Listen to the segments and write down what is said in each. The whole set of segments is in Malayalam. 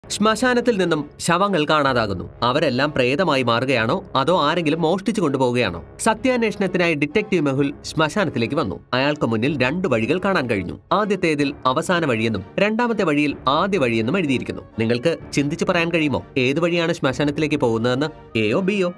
ശ്മശാനത്തിൽ നിന്നും ശവങ്ങൾ കാണാതാകുന്നു അവരെല്ലാം പ്രേതമായി മാറുകയാണോ അതോ ആരെങ്കിലും മോഷ്ടിച്ചു കൊണ്ടുപോവുകയാണോ സത്യാന്വേഷണത്തിനായി ഡിറ്റക്റ്റീവ് മെഹുൽ ശ്മശാനത്തിലേക്ക് വന്നു അയാൾക്ക് മുന്നിൽ രണ്ട് വഴികൾ കാണാൻ കഴിഞ്ഞു ആദ്യത്തേതിൽ അവസാന വഴിയെന്നും രണ്ടാമത്തെ വഴിയിൽ ആദ്യ വഴിയെന്നും എഴുതിയിരിക്കുന്നു നിങ്ങൾക്ക് ചിന്തിച്ചു പറയാൻ കഴിയുമോ ഏത് വഴിയാണ് ശ്മശാനത്തിലേക്ക് പോകുന്നതെന്ന് എയോ ബിയോ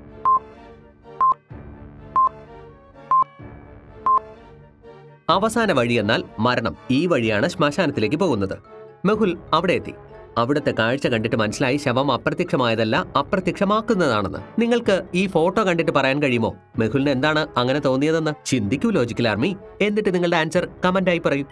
അവസാന വഴി എന്നാൽ മരണം ഈ വഴിയാണ് ശ്മശാനത്തിലേക്ക് പോകുന്നത് മെഹുൽ അവിടെ എത്തി അവിടുത്തെ കാഴ്ച കണ്ടിട്ട് മനസ്സിലായി ശവം അപ്രത്യക്ഷമായതല്ല അപ്രത്യക്ഷമാക്കുന്നതാണെന്ന് നിങ്ങൾക്ക് ഈ ഫോട്ടോ കണ്ടിട്ട് പറയാൻ കഴിയുമോ മെഹുലിന് എന്താണ് അങ്ങനെ തോന്നിയതെന്ന് ചിന്തിക്കൂ ലോജിക്കൽ ആർമി എന്നിട്ട് നിങ്ങളുടെ ആൻസർ കമന്റായി പറയൂ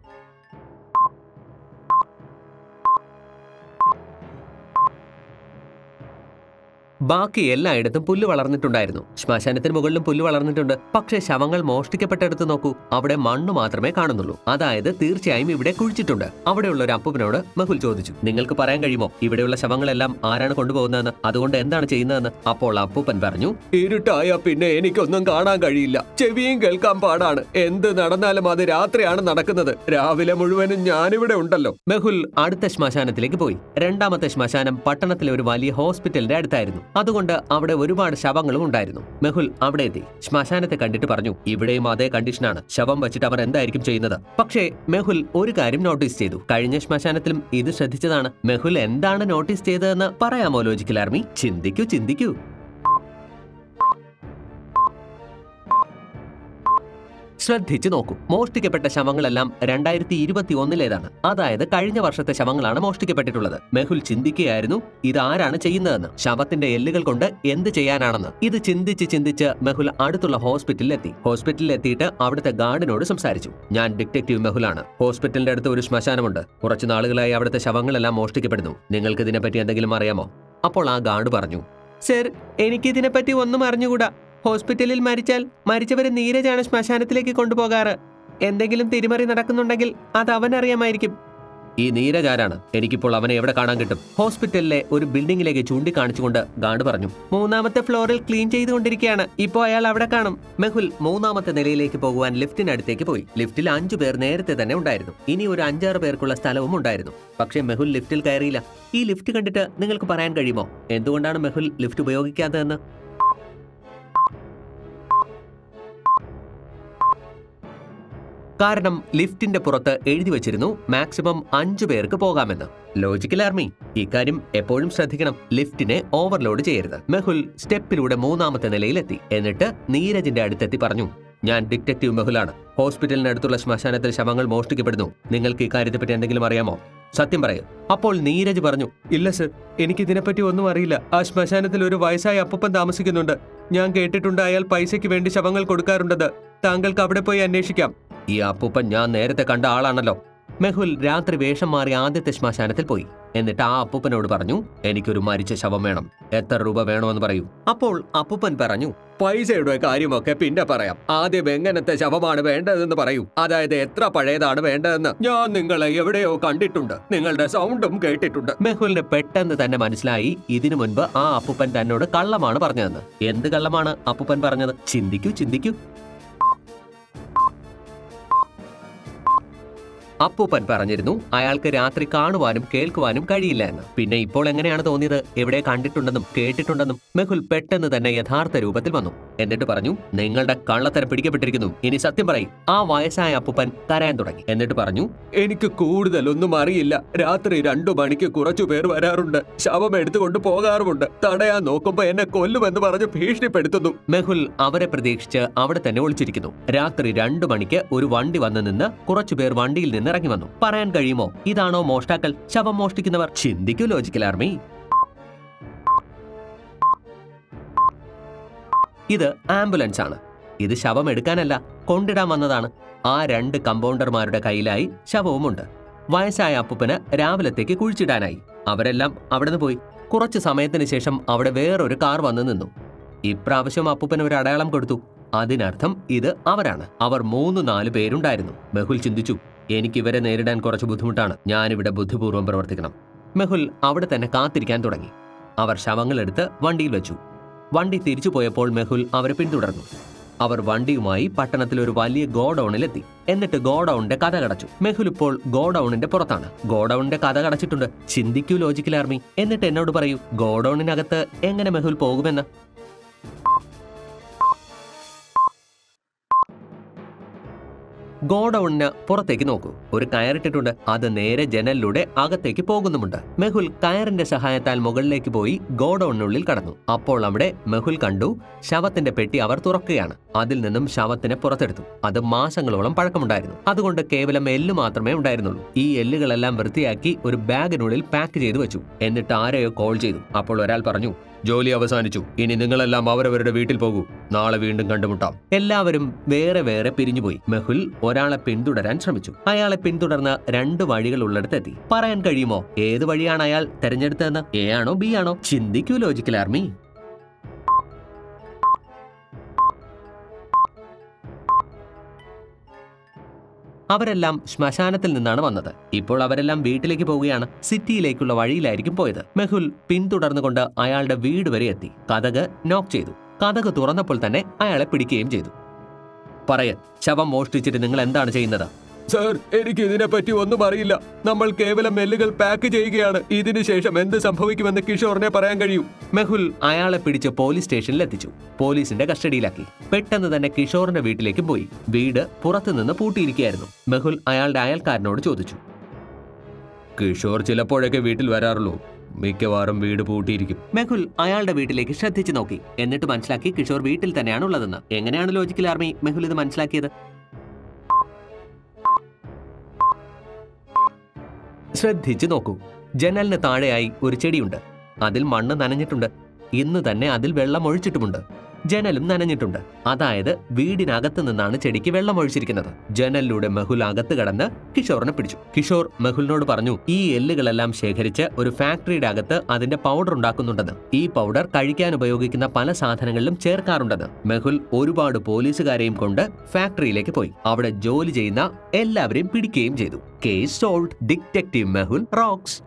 ബാക്കി എല്ലായിടത്തും പുല്ല് വളർന്നിട്ടുണ്ടായിരുന്നു ശ്മശാനത്തിന് മുകളിലും പുല്ല് വളർന്നിട്ടുണ്ട് പക്ഷേ ശവങ്ങൾ മോഷ്ടിക്കപ്പെട്ടെടുത്ത് നോക്കൂ അവിടെ മണ്ണ് മാത്രമേ കാണുന്നുള്ളൂ അതായത് തീർച്ചയായും ഇവിടെ കുഴിച്ചിട്ടുണ്ട് അവിടെയുള്ള ഒരു അപ്പുവിനോട് മെഹുൽ ചോദിച്ചു നിങ്ങൾക്ക് പറയാൻ കഴിയുമോ ഇവിടെയുള്ള ശവങ്ങളെല്ലാം ആരാണ് കൊണ്ടുപോകുന്നതെന്ന് അതുകൊണ്ട് എന്താണ് ചെയ്യുന്നതെന്ന് അപ്പോൾ അപ്പൂപ്പൻ പറഞ്ഞു ഇരുട്ടായ പിന്നെ എനിക്കൊന്നും കാണാൻ കഴിയില്ല ചെവിയും കേൾക്കാൻ പാടാണ് എന്ത് നടന്നാലും അത് രാത്രിയാണ് നടക്കുന്നത് രാവിലെ മുഴുവനും ഞാനിവിടെ ഉണ്ടല്ലോ മെഹുൽ അടുത്ത ശ്മശാനത്തിലേക്ക് പോയി രണ്ടാമത്തെ ശ്മശാനം പട്ടണത്തിലെ ഒരു വലിയ ഹോസ്പിറ്റലിന്റെ അടുത്തായിരുന്നു അതുകൊണ്ട് അവിടെ ഒരുപാട് ശവങ്ങളും ഉണ്ടായിരുന്നു മെഹുൽ അവിടെ എത്തി ശ്മശാനത്തെ കണ്ടിട്ട് പറഞ്ഞു ഇവിടെയും അതേ കണ്ടീഷനാണ് ശവം വെച്ചിട്ട് അവർ എന്തായിരിക്കും ചെയ്യുന്നത് പക്ഷേ മെഹുൽ ഒരു കാര്യം നോട്ടീസ് ചെയ്തു കഴിഞ്ഞ ശ്മശാനത്തിലും ഇത് ശ്രദ്ധിച്ചതാണ് മെഹുൽ എന്താണ് നോട്ടീസ് ചെയ്തതെന്ന് പറയാമോ ലോജിക്കൽ ആർമി ചിന്തിക്കൂ ചിന്തിക്കൂ ശ്രദ്ധിച്ചു നോക്കൂ മോഷ്ടിക്കപ്പെട്ട ശവങ്ങളെല്ലാം രണ്ടായിരത്തി ഇരുപത്തി ഒന്നിലേതാണ് അതായത് കഴിഞ്ഞ വർഷത്തെ ശവങ്ങളാണ് മോഷ്ടിക്കപ്പെട്ടിട്ടുള്ളത് മെഹുൽ ചിന്തിക്കുകയായിരുന്നു ഇതാരാണ് ചെയ്യുന്നതെന്ന് ശവത്തിന്റെ എല്ലുകൾ കൊണ്ട് എന്ത് ചെയ്യാനാണെന്ന് ഇത് ചിന്തിച്ച് ചിന്തിച്ച് മെഹുൽ അടുത്തുള്ള ഹോസ്പിറ്റലിൽ എത്തി ഹോസ്പിറ്റലിൽ എത്തിയിട്ട് അവിടുത്തെ ഗാർഡിനോട് സംസാരിച്ചു ഞാൻ ഡിറ്റക്റ്റീവ് മെഹുലാണ് ഹോസ്പിറ്റലിന്റെ അടുത്ത് ഒരു ശ്മശാനമുണ്ട് കുറച്ചു നാളുകളായി അവിടുത്തെ ശവങ്ങളെല്ലാം മോഷ്ടിക്കപ്പെടുന്നു നിങ്ങൾക്ക് ഇതിനെപ്പറ്റി എന്തെങ്കിലും അറിയാമോ അപ്പോൾ ആ ഗാർഡ് പറഞ്ഞു സർ എനിക്കിതിനെപ്പറ്റി ഒന്നും അറിഞ്ഞുകൂടാ ഹോസ്പിറ്റലിൽ മരിച്ചാൽ മരിച്ചവരെ നീരജാണ് ശ്മശാനത്തിലേക്ക് കൊണ്ടുപോകാറ് എന്തെങ്കിലും തിരിമറി നടക്കുന്നുണ്ടെങ്കിൽ അത് അവനറിയാമായിരിക്കും ഈ നീരജ് ആരാണ് എനിക്കിപ്പോൾ അവനെ എവിടെ കാണാൻ കിട്ടും ഹോസ്പിറ്റലിലെ ഒരു ബിൽഡിംഗിലേക്ക് ചൂണ്ടിക്കാണിച്ചുകൊണ്ട് ഗാർഡ് പറഞ്ഞു മൂന്നാമത്തെ ഫ്ലോറിൽ ക്ലീൻ ചെയ്തുകൊണ്ടിരിക്കുകയാണ് ഇപ്പോൾ അയാൾ അവിടെ കാണും മെഹുൽ മൂന്നാമത്തെ നിലയിലേക്ക് പോകുവാൻ ലിഫ്റ്റിനടുത്തേക്ക് പോയി ലിഫ്റ്റിൽ അഞ്ചു പേർ നേരത്തെ തന്നെ ഉണ്ടായിരുന്നു ഇനി ഒരു അഞ്ചാറ് പേർക്കുള്ള സ്ഥലവും ഉണ്ടായിരുന്നു പക്ഷേ മെഹുൽ ലിഫ്റ്റിൽ കയറിയില്ല ഈ ലിഫ്റ്റ് കണ്ടിട്ട് നിങ്ങൾക്ക് പറയാൻ കഴിയുമോ എന്തുകൊണ്ടാണ് മെഹുൽ ലിഫ്റ്റ് ഉപയോഗിക്കാത്തതെന്ന് കാരണം ലിഫ്റ്റിന്റെ പുറത്ത് എഴുതി വെച്ചിരുന്നു മാക്സിമം അഞ്ചു പേർക്ക് പോകാമെന്ന് ലോജിക്കൽ ആർമി ഇക്കാര്യം എപ്പോഴും ശ്രദ്ധിക്കണം ലിഫ്റ്റിനെ ഓവർലോഡ് ചെയ്യരുത് മെഹുൽ സ്റ്റെപ്പിലൂടെ മൂന്നാമത്തെ നിലയിലെത്തി എന്നിട്ട് നീരജിന്റെ അടുത്തെത്തി പറഞ്ഞു ഞാൻ ഡിറ്റക്റ്റീവ് മെഹുലാണ് ഹോസ്പിറ്റലിനടുത്തുള്ള ശ്മശാനത്തിൽ ശവങ്ങൾ മോഷ്ടിക്കപ്പെടുന്നു നിങ്ങൾക്ക് ഇക്കാര്യത്തെപ്പറ്റി എന്തെങ്കിലും അറിയാമോ സത്യം പറയൂ അപ്പോൾ നീരജ് പറഞ്ഞു ഇല്ല സർ എനിക്കിതിനെപ്പറ്റി ഒന്നും അറിയില്ല ആ ശ്മശാനത്തിൽ ഒരു വയസ്സായ അപ്പൂപ്പൻ താമസിക്കുന്നുണ്ട് ഞാൻ കേട്ടിട്ടുണ്ട് അയാൾ പൈസയ്ക്ക് വേണ്ടി ശവങ്ങൾ കൊടുക്കാറുണ്ടെന്ന് താങ്കൾക്ക് അവിടെ പോയി അന്വേഷിക്കാം ഈ അപ്പൂപ്പൻ ഞാൻ നേരത്തെ കണ്ട ആളാണല്ലോ മെഹുൽ രാത്രി വേഷം മാറി ആദ്യത്തെ ശ്മശാനത്തിൽ പോയി എന്നിട്ട് ആ അപ്പൂപ്പനോട് പറഞ്ഞു എനിക്കൊരു മരിച്ച ശവം വേണം എത്ര രൂപ വേണമെന്ന് പറയൂ അപ്പോൾ അപ്പൂപ്പൻ പറഞ്ഞു പൈസയുടെ കാര്യമൊക്കെ പിന്നെ പറയാം ആദ്യം എങ്ങനത്തെ ശവമാണ് വേണ്ടതെന്ന് പറയൂ അതായത് എത്ര പഴയതാണ് വേണ്ടതെന്ന് ഞാൻ നിങ്ങളെ എവിടെയോ കണ്ടിട്ടുണ്ട് നിങ്ങളുടെ സൗണ്ടും കേട്ടിട്ടുണ്ട് മെഹുലിന് പെട്ടെന്ന് തന്നെ മനസ്സിലായി ഇതിനു മുൻപ് ആ അപ്പൂപ്പൻ തന്നോട് കള്ളമാണ് പറഞ്ഞതെന്ന് എന്ത് കള്ളമാണ് അപ്പൂപ്പൻ പറഞ്ഞത് ചിന്തിക്കൂ ചിന്തിക്കൂ അപ്പൂപ്പൻ പറഞ്ഞിരുന്നു അയാൾക്ക് രാത്രി കാണുവാനും കേൾക്കുവാനും കഴിയില്ല എന്ന് പിന്നെ ഇപ്പോൾ എങ്ങനെയാണ് തോന്നിയത് എവിടെ കണ്ടിട്ടുണ്ടെന്നും കേട്ടിട്ടുണ്ടെന്നും മെഹുൽ പെട്ടെന്ന് തന്നെ യഥാർത്ഥ രൂപത്തിൽ വന്നു എന്നിട്ട് പറഞ്ഞു നിങ്ങളുടെ കള്ളത്തരം പിടിക്കപ്പെട്ടിരിക്കുന്നു ഇനി സത്യം പറയും ആ വയസ്സായ അപ്പൂപ്പൻ കരയാൻ തുടങ്ങി എന്നിട്ട് പറഞ്ഞു എനിക്ക് കൂടുതലൊന്നും അറിയില്ല രാത്രി രണ്ടു മണിക്ക് കുറച്ചു പേർ വരാറുണ്ട് ശവം എടുത്തുകൊണ്ട് പോകാറുമുണ്ട് തടയാൻ നോക്കുമ്പോ എന്നെ കൊല്ലുമെന്ന് പറഞ്ഞ് ഭീഷണിപ്പെടുത്തുന്നു മെഹുൽ അവരെ പ്രതീക്ഷിച്ച് അവിടെ തന്നെ ഒളിച്ചിരിക്കുന്നു രാത്രി രണ്ടു മണിക്ക് ഒരു വണ്ടി വന്നു നിന്ന് കുറച്ചുപേർ വണ്ടിയിൽ നിന്ന് ഇറങ്ങി വന്നു പറയാൻ കഴിയുമോ ഇതാണോ മോഷ്ടാക്കൾ ശവം മോഷ്ടിക്കുന്നവർ ചിന്തിക്കൂ ലോജിക്കൽ ആർമി ഇത് ആംബുലൻസ് ആണ് ഇത് ശവം എടുക്കാനല്ല കൊണ്ടിടാൻ വന്നതാണ് ആ രണ്ട് കമ്പൗണ്ടർമാരുടെ കയ്യിലായി ശവവുമുണ്ട് വയസ്സായ അപ്പുപ്പന് രാവിലത്തേക്ക് കുഴിച്ചിടാനായി അവരെല്ലാം അവിടുന്ന് പോയി കുറച്ച് സമയത്തിന് ശേഷം അവിടെ വേറൊരു കാർ വന്നു നിന്നു ഇപ്രാവശ്യം അപ്പുപ്പന് ഒരു അടയാളം കൊടുത്തു അതിനർത്ഥം ഇത് അവരാണ് അവർ മൂന്ന് നാല് പേരുണ്ടായിരുന്നു മെഹുൽ ചിന്തിച്ചു എനിക്ക് ഇവരെ നേരിടാൻ കുറച്ച് ബുദ്ധിമുട്ടാണ് ഞാനിവിടെ ബുദ്ധിപൂർവ്വം പ്രവർത്തിക്കണം മെഹുൽ അവിടെ തന്നെ കാത്തിരിക്കാൻ തുടങ്ങി അവർ ശവങ്ങളെടുത്ത് വണ്ടിയിൽ വെച്ചു വണ്ടി തിരിച്ചു പോയപ്പോൾ മെഹുൽ അവരെ പിന്തുടർന്നു അവർ വണ്ടിയുമായി പട്ടണത്തിൽ ഒരു വലിയ ഗോഡൌണിലെത്തി എന്നിട്ട് ഗോഡൌണിന്റെ കഥ കടച്ചു മെഹുൽ ഇപ്പോൾ ഗോഡൌണിന്റെ പുറത്താണ് ഗോഡൌണിന്റെ കഥ കടച്ചിട്ടുണ്ട് ചിന്തിക്കൂ ലോജിക്കൽ ആർമി എന്നിട്ട് എന്നോട് പറയൂ ഗോഡൌണിനകത്ത് എങ്ങനെ മെഹുൽ പോകുമെന്ന് ഗോഡൌണിന് പുറത്തേക്ക് നോക്കൂ ഒരു കയറിട്ടിട്ടുണ്ട് അത് നേരെ ജനലിലൂടെ അകത്തേക്ക് പോകുന്നുമുണ്ട് മെഹുൽ കയറിന്റെ സഹായത്താൽ മുകളിലേക്ക് പോയി ഗോഡൌണിനുള്ളിൽ കടന്നു അപ്പോൾ അവിടെ മെഹുൽ കണ്ടു ശവത്തിന്റെ പെട്ടി അവർ തുറക്കുകയാണ് അതിൽ നിന്നും ശവത്തിനെ പുറത്തെടുത്തു അത് മാസങ്ങളോളം പഴക്കമുണ്ടായിരുന്നു അതുകൊണ്ട് കേവലം എല്ല് മാത്രമേ ഉണ്ടായിരുന്നുള്ളൂ ഈ എല്ലുകളെല്ലാം വൃത്തിയാക്കി ഒരു ബാഗിനുള്ളിൽ പാക്ക് ചെയ്തു വെച്ചു എന്നിട്ട് ആരെയോ കോൾ ചെയ്തു അപ്പോൾ ഒരാൾ പറഞ്ഞു ജോലി അവസാനിച്ചു ഇനി നിങ്ങളെല്ലാം അവരവരുടെ വീട്ടിൽ പോകൂ നാളെ വീണ്ടും കണ്ടുമുട്ടാം എല്ലാവരും വേറെ വേറെ പിരിഞ്ഞുപോയി മെഹുൽ ഒരാളെ പിന്തുടരാൻ ശ്രമിച്ചു അയാളെ പിന്തുടർന്ന് രണ്ട് വഴികൾ ഉള്ളിടത്തെത്തി പറയാൻ കഴിയുമോ ഏത് വഴിയാണ് അയാൾ തെരഞ്ഞെടുത്തതെന്ന് എ ആണോ ബി ആണോ ചിന്തിക്കൂ ലോജിക്കൽ ആർമി അവരെല്ലാം ശ്മശാനത്തിൽ നിന്നാണ് വന്നത് ഇപ്പോൾ അവരെല്ലാം വീട്ടിലേക്ക് പോവുകയാണ് സിറ്റിയിലേക്കുള്ള വഴിയിലായിരിക്കും പോയത് മെഹുൽ പിന്തുടർന്നുകൊണ്ട് അയാളുടെ വീട് വരെ എത്തി കഥക് നോക്ക് ചെയ്തു കഥക് തുറന്നപ്പോൾ തന്നെ അയാളെ പിടിക്കുകയും ചെയ്തു പറയ ശവം മോഷ്ടിച്ചിട്ട് നിങ്ങൾ എന്താണ് ചെയ്യുന്നത് സർ എനിക്ക് ഇതിനെപ്പറ്റി ഒന്നും അറിയില്ല നമ്മൾ കേവലം എല്ലുകൾ പാക്ക് ചെയ്യുകയാണ് ഇതിനു ശേഷം എന്ത് സംഭവിക്കുമെന്ന് കിഷോറിനെ പറയാൻ കഴിയൂ മെഹുൽ അയാളെ പിടിച്ച് പോലീസ് സ്റ്റേഷനിൽ എത്തിച്ചു പോലീസിന്റെ കസ്റ്റഡിയിലാക്കി പെട്ടെന്ന് തന്നെ കിഷോറിന്റെ വീട്ടിലേക്ക് പോയി വീട് പുറത്തുനിന്ന് പൂട്ടിയിരിക്കുകയായിരുന്നു മെഹുൽ അയാളുടെ അയൽക്കാരനോട് ചോദിച്ചു കിഷോർ ചിലപ്പോഴൊക്കെ വീട്ടിൽ വരാറുള്ളൂ മിക്കവാറും വീട് പൂട്ടിയിരിക്കും മെഹുൽ അയാളുടെ വീട്ടിലേക്ക് ശ്രദ്ധിച്ചു നോക്കി എന്നിട്ട് മനസ്സിലാക്കി കിഷോർ വീട്ടിൽ തന്നെയാണ് ഉള്ളതെന്ന് എങ്ങനെയാണ് ലോജിക്കൽ ആർമി മെഹുൽ ഇത് മനസ്സിലാക്കിയത് ശ്രദ്ധിച്ചു നോക്കൂ ജനലിന് താഴെയായി ഒരു ചെടിയുണ്ട് അതിൽ മണ്ണ് നനഞ്ഞിട്ടുണ്ട് ഇന്ന് തന്നെ അതിൽ വെള്ളം ഒഴിച്ചിട്ടുമുണ്ട് ജനലും നനഞ്ഞിട്ടുണ്ട് അതായത് വീടിനകത്ത് നിന്നാണ് ചെടിക്ക് വെള്ളം ഒഴിച്ചിരിക്കുന്നത് ജനലിലൂടെ മെഹുൽ അകത്ത് കടന്ന് കിഷോറിനെ പിടിച്ചു കിഷോർ മെഹുലിനോട് പറഞ്ഞു ഈ എല്ലുകളെല്ലാം ശേഖരിച്ച് ഒരു ഫാക്ടറിയുടെ അകത്ത് അതിന്റെ പൗഡർ ഉണ്ടാക്കുന്നുണ്ടെന്ന് ഈ പൗഡർ കഴിക്കാൻ ഉപയോഗിക്കുന്ന പല സാധനങ്ങളിലും ചേർക്കാറുണ്ടെന്ന് മെഹുൽ ഒരുപാട് പോലീസുകാരെയും കൊണ്ട് ഫാക്ടറിയിലേക്ക് പോയി അവിടെ ജോലി ചെയ്യുന്ന എല്ലാവരെയും പിടിക്കുകയും ചെയ്തു case solved detective Mehul rocks